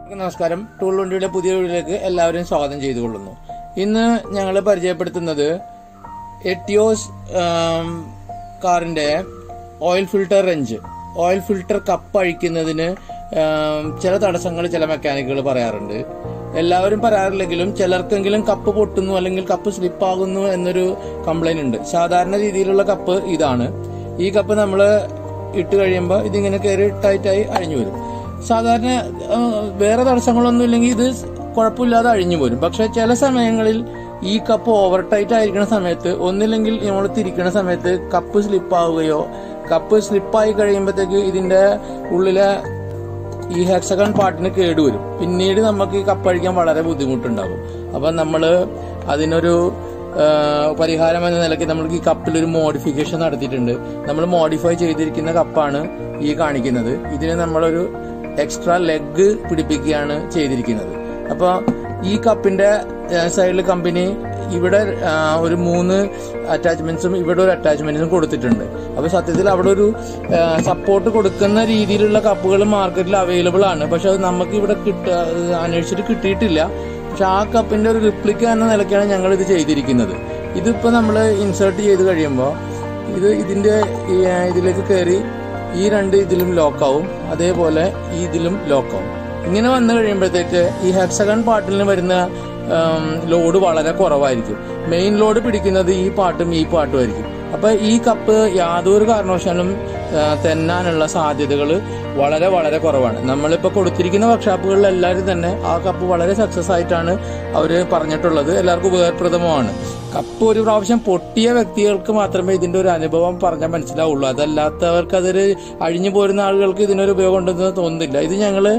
നമസ്കാരം ടൂൾ വണ്ടിയുടെ പുതിയ വീഡിയോയിലേക്ക് എല്ലാവരെയും സ്വാഗതം ചെയ്തുകൊള്ളുന്നു ഇന്ന് ഞങ്ങൾ പരിചയപ്പെടുത്തുന്നത് എറ്റിയോസ് ആം, കാറിന്റെ oil filter wrench oil filter cup അഴിക്കുന്നതിന് ആം, ചില തടസ്സങ്ങൾ ചില മെക്കാനിക്കുകൾ പറയാറുണ്ട് എല്ലാവരും പറയാറില്ലെങ്കിലും ചിലർക്കെങ്കിലും കപ്പ് പൊട്ടുന്നു അല്ലെങ്കിൽ കപ്പ് സ്ലിപ്പ് ആകുന്നു എന്നൊരു കംപ്ലൈന്റ് ഉണ്ട് സാധാരണ രീതിയിലുള്ള കപ്പ് ഇതാണ് ഈ കപ്പ് നമ്മൾ ഇട്ട് കഴിയുമ്പോൾ ഇതിങ്ങനെ കയറി ടൈറ്റായി അഴിഞ്ഞു വരും സാധാരണ ആ, വേറെ തടസ്സങ്ങളൊന്നും ഇല്ലെങ്കിൽ ഇത് കുഴപ്പമില്ലാതെ അഴിഞ്ഞു പോരും പക്ഷെ ചില സമയങ്ങളിൽ ഈ കപ്പ് ഓവർ ടൈറ്റ് ആയിരിക്കുന്ന സമയത്ത് ഒന്നില്ലെങ്കിൽ നമ്മൾ തിരിക്കുന്ന സമയത്ത് കപ്പ് സ്ലിപ്പ് ആവുകയോ കപ്പ് സ്ലിപ്പായി കഴിയുമ്പോഴത്തേക്ക് ഇതിന്റെ ഉള്ളിലെ ഈ ഹെക്സഗൺ പാർട്ടിന് കേടുവരും പിന്നീട് നമുക്ക് ഈ കപ്പ് അഴിക്കാൻ വളരെ ബുദ്ധിമുട്ടുണ്ടാകും അപ്പൊ നമ്മള് അതിനൊരു ആ, പരിഹാരം എന്ന നിലയ്ക്ക് നമ്മൾക്ക് ഈ കപ്പിൽ ഒരു മോഡിഫിക്കേഷൻ നടത്തിയിട്ടുണ്ട് നമ്മൾ മോഡിഫൈ ചെയ്തിരിക്കുന്ന കപ്പാണ് ഈ കാണിക്കുന്നത് ഇതിന് നമ്മളൊരു എക്സ്ട്രാ ലെഗ് പിടിപ്പിക്കുകയാണ് ചെയ്തിരിക്കുന്നത് അപ്പൊ ഈ കപ്പിന്റെ സൈഡിൽ കമ്പനി ഇവിടെ ആ, ഒരു മൂന്ന് അറ്റാച്ച്മെന്റ്സും ഇവിടെ ഒരു അറ്റാച്ച്മെന്റ്സും കൊടുത്തിട്ടുണ്ട് അപ്പൊ സത്യത്തിൽ അവിടെ ഒരു സപ്പോർട്ട് കൊടുക്കുന്ന രീതിയിലുള്ള കപ്പുകൾ മാർക്കറ്റിൽ അവൈലബിൾ ആണ് പക്ഷെ അത് നമുക്ക് ഇവിടെ കിട്ട അന്വേഷിച്ചിട്ട് കിട്ടിയിട്ടില്ല പക്ഷെ ആ കപ്പിന്റെ ഒരു റിപ്ലിക്ക എന്ന നിലയ്ക്കാണ് ഞങ്ങൾ ഇത് ചെയ്തിരിക്കുന്നത് ഇതിപ്പോ നമ്മൾ ഇൻസേർട്ട് ചെയ്ത് കഴിയുമ്പോൾ ഇത് ഇതിന്റെ ഈ, ആ, ഇതിലേക്ക് കയറി ഈ രണ്ട് ഇതിലും ലോക്കാവും അതേപോലെ ഈ ഇതിലും ലോക്കാവും ഇങ്ങനെ വന്നു കഴിയുമ്പോഴത്തേക്ക് ഈ ഹെക്സഗൺ പാട്ടിന് വരുന്ന ഉം, ലോഡ് വളരെ കുറവായിരിക്കും മെയിൻ ലോഡ് പിടിക്കുന്നത് ഈ പാട്ടും ഈ പാട്ടും ആയിരിക്കും അപ്പൊ ഈ കപ്പ് യാതൊരു കാരണവശാലും ആ, തെന്നാനുള്ള സാധ്യതകൾ വളരെ വളരെ കുറവാണ് നമ്മളിപ്പോൾ കൊടുത്തിരിക്കുന്ന വർക്ക്ഷോപ്പുകളിൽ എല്ലാവരും തന്നെ ആ കപ്പ് വളരെ സക്സസ് ആയിട്ടാണ് അവർ പറഞ്ഞിട്ടുള്ളത് എല്ലാവർക്കും ഉപകാരപ്രദമാണ് കപ്പ് ഒരു പ്രാവശ്യം പൊട്ടിയ വ്യക്തികൾക്ക് മാത്രമേ ഇതിന്റെ ഒരു അനുഭവം പറഞ്ഞാൽ മനസ്സിലാവുള്ളൂ അതല്ലാത്തവർക്ക് അതൊരു അഴിഞ്ഞു പോരുന്ന ആളുകൾക്ക് ഇതിനൊരു ഉപയോഗം ഉണ്ടെന്ന് തോന്നുന്നില്ല ഇത് ഞങ്ങൾ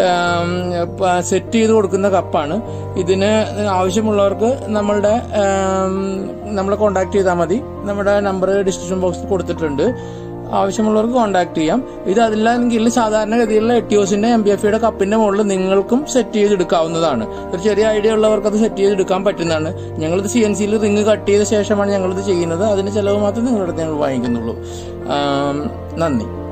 സെറ്റ് ചെയ്ത് കൊടുക്കുന്ന കപ്പാണ് ഇതിന് ആവശ്യമുള്ളവർക്ക് നമ്മളുടെ ആം, നമ്മളെ കോണ്ടാക്ട് ചെയ്താൽ മതി നമ്മുടെ നമ്പർ ഡിസ്ക്രിപ്ഷൻ ബോക്സിൽ കൊടുത്തിട്ടുണ്ട് ആവശ്യമുള്ളവർക്ക് കോൺടാക്ട് ചെയ്യാം ഇത് അതില്ലെങ്കിൽ സാധാരണഗതിയിലുള്ള എട്ടിയോസിന്റെ എം ബി എഫ് യുടെ കപ്പിന്റെ മുകളിൽ നിങ്ങൾക്കും സെറ്റ് ചെയ്തെടുക്കാവുന്നതാണ് ഒരു ചെറിയ ഐഡിയ ഉള്ളവർക്ക് അത് സെറ്റ് ചെയ്തെടുക്കാൻ പറ്റുന്നതാണ് ഞങ്ങളിത് സി എൻ സിയിൽ റിങ് കട്ട് ചെയ്ത ശേഷമാണ് ഞങ്ങളിത് ചെയ്യുന്നത് അതിന് ചെലവ് മാത്രമേ നിങ്ങളുടെ അടുത്ത് ഞങ്ങൾ വാങ്ങിക്കുന്നുള്ളൂ ആം, നന്ദി